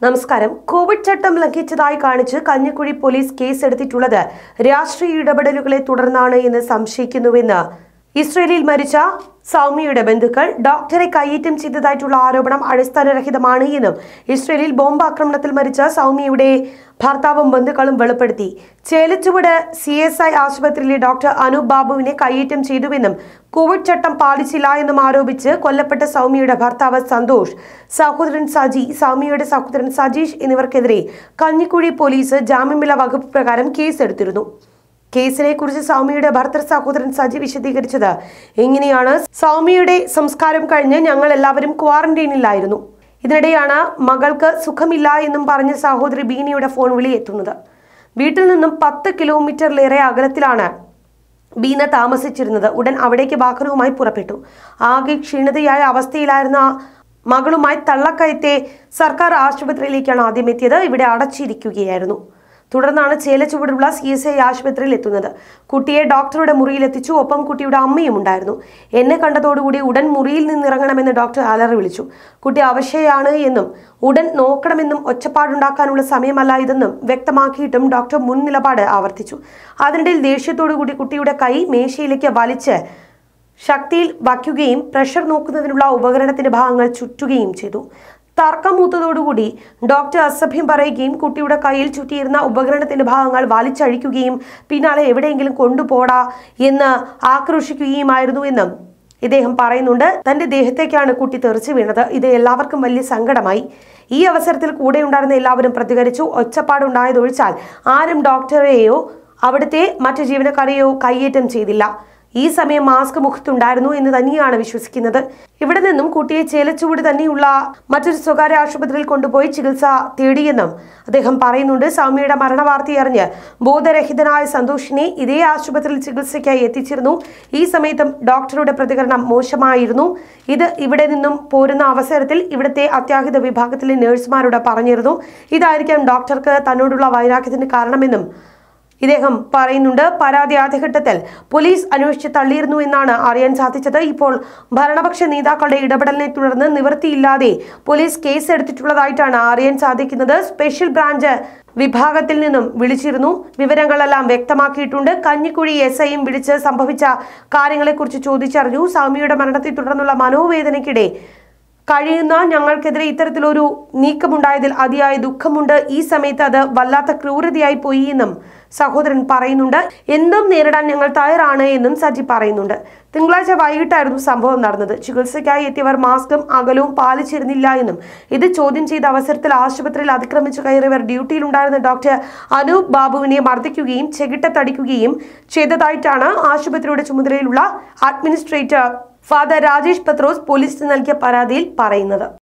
നമസ്കാരം കോവിഡ് ചട്ടം ലംഘിച്ചതായി കാണിച്ച് കഞ്ഞിക്കുഴി പോലീസ് കേസെടുത്തിട്ടുള്ളത് രാഷ്ട്രീയ ഇടപെടലുകളെ തുടർന്നാണ് എന്ന് സംശയിക്കുന്നുവെന്ന് ഇസ്രയേലിൽ മരിച്ച സൗമ്യയുടെ ബന്ധുക്കൾ ഡോക്ടറെ കയ്യേറ്റം ചെയ്തതായിട്ടുള്ള ആരോപണം അടിസ്ഥാനരഹിതമാണ് എന്നും ഇസ്രയേലിൽ ബോംബ് ആക്രമണത്തിൽ മരിച്ച സൗമ്യയുടെ ഭർത്താവും ബന്ധുക്കളും വെളിപ്പെടുത്തി ചേലച്ചുവട് സി എസ് ഐ ആശുപത്രിയിലെ ഡോക്ടർ അനൂപ് ബാബുവിനെ കയ്യേറ്റം ചെയ്തുവെന്നും കോവിഡ് ചട്ടം പാലിച്ചില്ല എന്നും ആരോപിച്ച് കൊല്ലപ്പെട്ട സൗമ്യയുടെ ഭർത്താവ് സന്തോഷ് സഹോദരൻ സജി സൗമ്യയുടെ സഹോദരൻ സജീഷ് എന്നിവർക്കെതിരെ കഞ്ഞിക്കുഴി പോലീസ് ജാമ്യമില്ല വകുപ്പ് പ്രകാരം കേസെടുത്തിരുന്നു കേസിനെ കുറിച്ച് സൗമ്യയുടെ ഭർത്തൃ സഹോദരൻ സജി വിശദീകരിച്ചത് എങ്ങനെയാണ് സൗമ്യയുടെ സംസ്കാരം കഴിഞ്ഞ് ഞങ്ങൾ എല്ലാവരും ക്വാറന്റൈനിലായിരുന്നു ഇതിനിടെയാണ് മകൾക്ക് സുഖമില്ല എന്നും പറഞ്ഞ് സഹോദരി ബീനിയുടെ ഫോൺ വിളി എത്തുന്നത് വീട്ടിൽ നിന്നും പത്ത് കിലോമീറ്ററിലേറെ അകലത്തിലാണ് ബീന താമസിച്ചിരുന്നത് ഉടൻ അവിടേക്ക് വാഹനവുമായി പുറപ്പെട്ടു ആകെ ക്ഷീണിതയായ അവസ്ഥയിലായിരുന്ന മകളുമായി തള്ളക്കയത്തെ സർക്കാർ ആശുപത്രിയിലേക്കാണ് ആദ്യം എത്തിയത് ഇവിടെ അടച്ചിരിക്കുകയായിരുന്നു തുടർന്നാണ് ചേലച്ചുവടുള്ള സി എസ് ഐ ആശുപത്രിയിൽ എത്തുന്നത് കുട്ടിയെ ഡോക്ടറുടെ മുറിയിൽ എത്തിച്ചു ഒപ്പം കുട്ടിയുടെ അമ്മയും ഉണ്ടായിരുന്നു എന്നെ കണ്ടതോടുകൂടി ഉടൻ മുറിയിൽ നിന്നിറങ്ങണമെന്ന് ഡോക്ടർ അലറി വിളിച്ചു കുട്ടി അവശയാണ് എന്നും ഉടൻ നോക്കണമെന്നും ഒച്ചപ്പാടുണ്ടാക്കാനുള്ള സമയമല്ല ഇതെന്നും വ്യക്തമാക്കിയിട്ടും ഡോക്ടർ മുൻ നിലപാട് ആവർത്തിച്ചു അതിനിടയിൽ ദേഷ്യത്തോടുകൂടി കുട്ടിയുടെ കൈ മേശയിലേക്ക് വലിച്ച് ശക്തിയിൽ വയ്ക്കുകയും പ്രഷർ നോക്കുന്നതിനുള്ള ഉപകരണത്തിന്റെ ഭാഗങ്ങൾ ചുറ്റുകയും ചെയ്തു തർക്കം മൂത്തതോടുകൂടി ഡോക്ടർ അസഭ്യം പറയുകയും കുട്ടിയുടെ കയ്യിൽ ചുറ്റിയിരുന്ന ഉപകരണത്തിന്റെ ഭാഗങ്ങൾ വലിച്ചഴിക്കുകയും പിന്നാലെ എവിടെയെങ്കിലും കൊണ്ടുപോടാ എന്ന് ആക്രോശിക്കുകയുമായിരുന്നു എന്നും ഇദ്ദേഹം പറയുന്നുണ്ട് തന്റെ ദേഹത്തേക്കാണ് കുട്ടി തെറിച്ചു വീണത് ഇത് എല്ലാവർക്കും വലിയ സങ്കടമായി ഈ അവസരത്തിൽ കൂടെ ഉണ്ടായിരുന്ന എല്ലാവരും പ്രതികരിച്ചു ഒച്ചപ്പാടുണ്ടായതൊഴിച്ചാൽ ആരും ഡോക്ടറെയോ അവിടുത്തെ മറ്റു ജീവനക്കാരെയോ കയ്യേറ്റം ചെയ്തില്ല ഈ സമയം മാസ്ക് മുഖത്തുണ്ടായിരുന്നു എന്ന് തന്നെയാണ് വിശ്വസിക്കുന്നത് ഇവിടെ നിന്നും കുട്ടിയെ ചേലച്ചുവട് തന്നെയുള്ള മറ്റൊരു സ്വകാര്യ ആശുപത്രിയിൽ കൊണ്ടുപോയി ചികിത്സ തേടിയെന്നും അദ്ദേഹം പറയുന്നുണ്ട് സൗമ്യയുടെ മരണവാർത്തയറിഞ്ഞ് ബോധരഹിതനായ സന്തോഷിനെ ഇതേ ആശുപത്രിയിൽ ചികിത്സയ്ക്കായി എത്തിച്ചിരുന്നു ഈ സമയത്തും ഡോക്ടറുടെ പ്രതികരണം മോശമായിരുന്നു ഇത് ഇവിടെ നിന്നും പോരുന്ന അവസരത്തിൽ ഇവിടുത്തെ അത്യാഹിത വിഭാഗത്തിലെ നഴ്സുമാരോട് പറഞ്ഞിരുന്നു ഇതായിരിക്കാം ഡോക്ടർക്ക് തന്നോടുള്ള വൈരാഗ്യത്തിന് കാരണമെന്നും ഇദ്ദേഹം പറയുന്നുണ്ട് പരാതി ആദ്യഘട്ടത്തിൽ പോലീസ് അന്വേഷിച്ച് തള്ളിയിരുന്നു എന്നാണ് അറിയാൻ സാധിച്ചത് ഇപ്പോൾ ഭരണപക്ഷ നേതാക്കളുടെ ഇടപെടലിനെ തുടർന്ന് നിവൃത്തിയില്ലാതെ പോലീസ് കേസ് എടുത്തിട്ടുള്ളതായിട്ടാണ് അറിയാൻ സാധിക്കുന്നത് സ്പെഷ്യൽ ബ്രാഞ്ച് വിഭാഗത്തിൽ നിന്നും വിളിച്ചിരുന്നു വിവരങ്ങളെല്ലാം വ്യക്തമാക്കിയിട്ടുണ്ട് കഞ്ഞിക്കുഴി എസ് ഐയും വിളിച്ച് സംഭവിച്ച കാര്യങ്ങളെക്കുറിച്ച് ചോദിച്ചറിഞ്ഞു സൗമ്യയുടെ മരണത്തെ തുടർന്നുള്ള മനോവേദനയ്ക്കിടെ കഴിയുന്ന ഞങ്ങൾക്കെതിരെ ഇത്തരത്തിലൊരു നീക്കമുണ്ടായതിൽ അതിയായ ദുഃഖമുണ്ട് ഈ സമയത്ത് അത് വല്ലാത്ത ക്രൂരതയായി പോയി എന്നും സഹോദരൻ പറയുന്നുണ്ട് എന്തും നേരിടാൻ ഞങ്ങൾ തയ്യാറാണ് എന്നും സജി പറയുന്നുണ്ട് തിങ്കളാഴ്ച വൈകിട്ടായിരുന്നു സംഭവം നടന്നത് ചികിത്സയ്ക്കായി എത്തിയവർ മാസ്കും അകലവും പാലിച്ചിരുന്നില്ല എന്നും ഇത് ചോദ്യം ചെയ്ത അവസരത്തിൽ ആശുപത്രിയിൽ അതിക്രമിച്ചു കയറിയവർ ഡ്യൂട്ടിയിലുണ്ടായിരുന്ന ഡോക്ടർ അനൂപ് ബാബുവിനെ മർദ്ദിക്കുകയും ചെകിട്ടത്തടിക്കുകയും ചെയ്തതായിട്ടാണ് ആശുപത്രിയുടെ ചുമതലയിലുള്ള അഡ്മിനിസ്ട്രേറ്റർ ഫാദർ രാജേഷ് പത്രോസ് പോലീസിന് നൽകിയ പരാതിയിൽ പറയുന്നത്